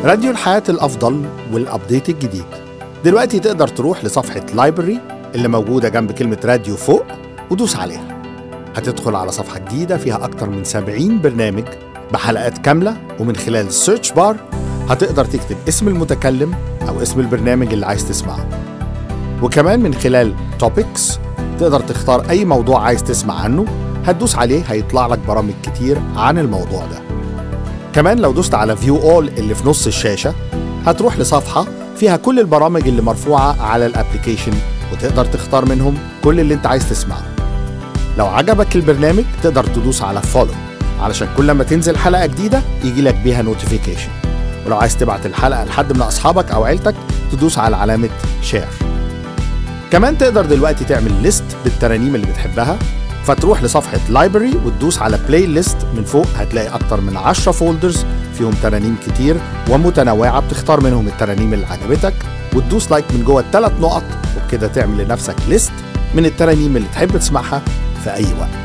راديو الحياة الأفضل والأبديت الجديد دلوقتي تقدر تروح لصفحة لايبرري اللي موجودة جنب كلمة راديو فوق ودوس عليها هتدخل على صفحة جديدة فيها أكتر من 70 برنامج بحلقات كاملة ومن خلال السيرش بار هتقدر تكتب اسم المتكلم أو اسم البرنامج اللي عايز تسمعه وكمان من خلال توبكس تقدر تختار أي موضوع عايز تسمع عنه هتدوس عليه هيطلع لك برامج كتير عن الموضوع ده كمان لو دوست على فيو اول اللي في نص الشاشة هتروح لصفحة فيها كل البرامج اللي مرفوعة على الابليكيشن وتقدر تختار منهم كل اللي انت عايز تسمعه لو عجبك البرنامج تقدر تدوس على فولو علشان كل ما تنزل حلقة جديدة يجي لك بيها نوتيفيكيشن ولو عايز تبعت الحلقة لحد من أصحابك أو عيلتك تدوس على علامة شير كمان تقدر دلوقتي تعمل ليست بالترانيم اللي بتحبها فتروح لصفحة لايبرري وتدوس على بلاي ليست من فوق هتلاقي أكتر من 10 فولدرز فيهم ترانيم كتير ومتنوعة بتختار منهم الترانيم اللي عجبتك وتدوس لايك من جوه الثلاث نقط وبكده تعمل لنفسك ليست من الترانيم اللي تحب تسمعها في أي وقت